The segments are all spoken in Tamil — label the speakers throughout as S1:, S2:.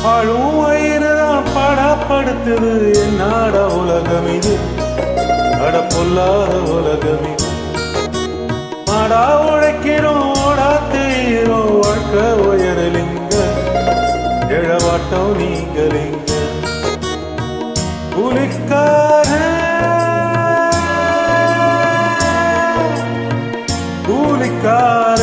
S1: வாழும் வயிறுதான் படப்படுத்துது என்னோட உலகம் இது அட பொல்லாத உலகம் இது மாடா உழைக்கிறோம் ஓடா தீரோம் வாழ்க்கை உயரலிங்க எழவாட்டம் நீங்கலிங்க புலிக்கார கூலிக்கார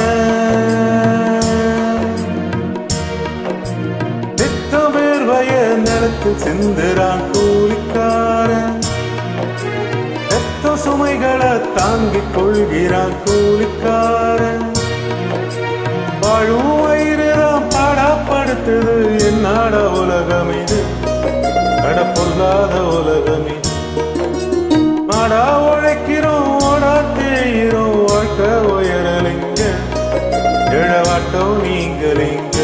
S1: நித்த வேர்வைய நிலத்தில் சிந்துறான் கூலிக்காரன் எத்த சுமைகளை தாங்கிக் கொள்கிறான் கூலிக்காரன் வாழும் வயிறுதான் பாடப்படுத்துது என்னோட உலகம் இது கட பொல்லாத உலகம் இது மாடா உழைக்கிறோம் ஓடா தேயிறோம் வாழ்க்கை உயரலிங்க எழவாட்டம் நீங்கலிங்க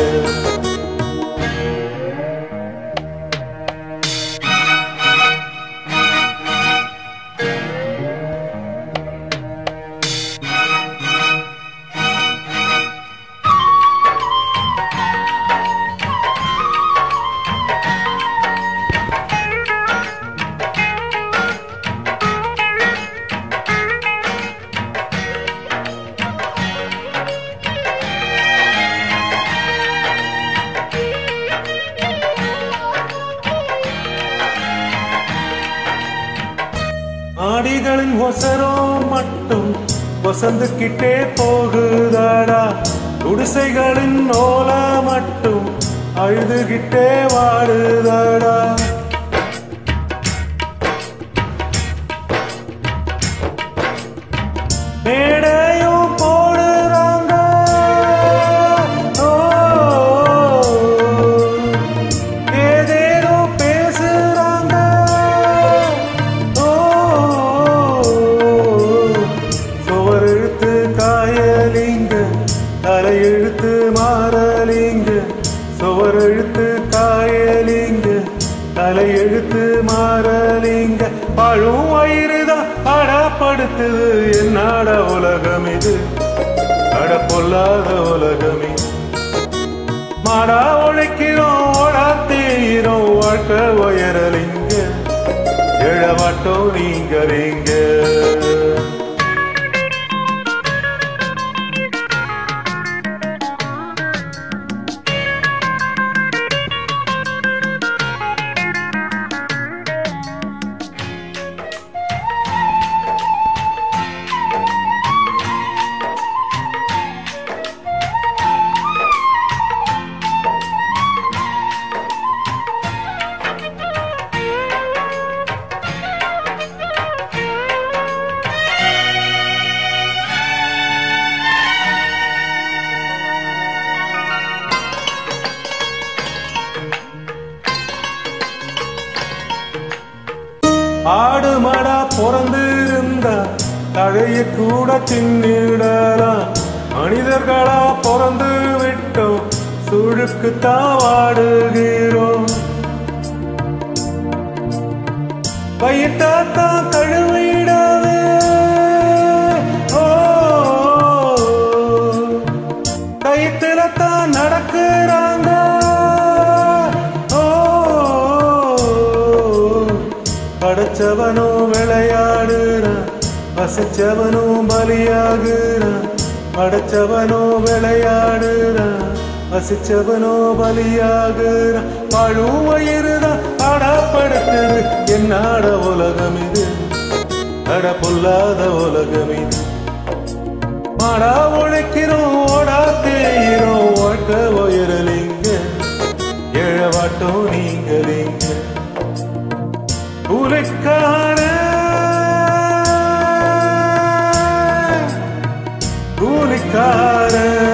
S1: ஆடிகளின் ஒசரோ மட்டும் வசந்துக்கிட்டே போகுதாடா குடிசைகளின் ஓல மட்டும் அழுதுகிட்டே வாடுதாடா மேடையும் போடுறாங்க ஓ, ஏதேதோ பேசுறாங்க ஓ, சுவரெழுத்து காயலிங்க தலையெழுத்து மாறலிங்க சுவரெழுத்து காயலிங்க தலையெழுத்து மாறலிங்க பழும் வயிறுதான் அடப்படுத்துது என்னோட உலகம் இது அட பொல்லாத உலகம் இது மாடா உழைக்கிறோம் ஓடா தீரோம் வாழ்க்கை உயரலிங்க எழவாட்டோம் நீங்கலிங்க ஆடு மாடா பிறந்து இருந்தா தழைய கூட தின்னிடலாம் மனிதர்களா பிறந்து விட்டோம் சுழுக்கு வாடுகிறோம் வயிற்றாத்தான் கழுவிடவே ஓ கயிற்றுல தான் நடக்கிறாங்க ஓ படைச்சவனும் விளையாடுறான் வசிச்சவனும் பலியாகுறான் படைச்சவனும் விளையாடுறான் வசிச்சவனோ பலியாகுறான் பழும் வயிறுதான் அடப்படுத்துது என்னாட உலகம் இது அட பொல்லாத உலகம் இது மாடா உழைக்கிறோம் ஓடா தேயிறோம் வாழ்க்கை உயரலிங்க எழவாட்டம் நீங்கலிங்க கூலிக்கார கூலிக்கார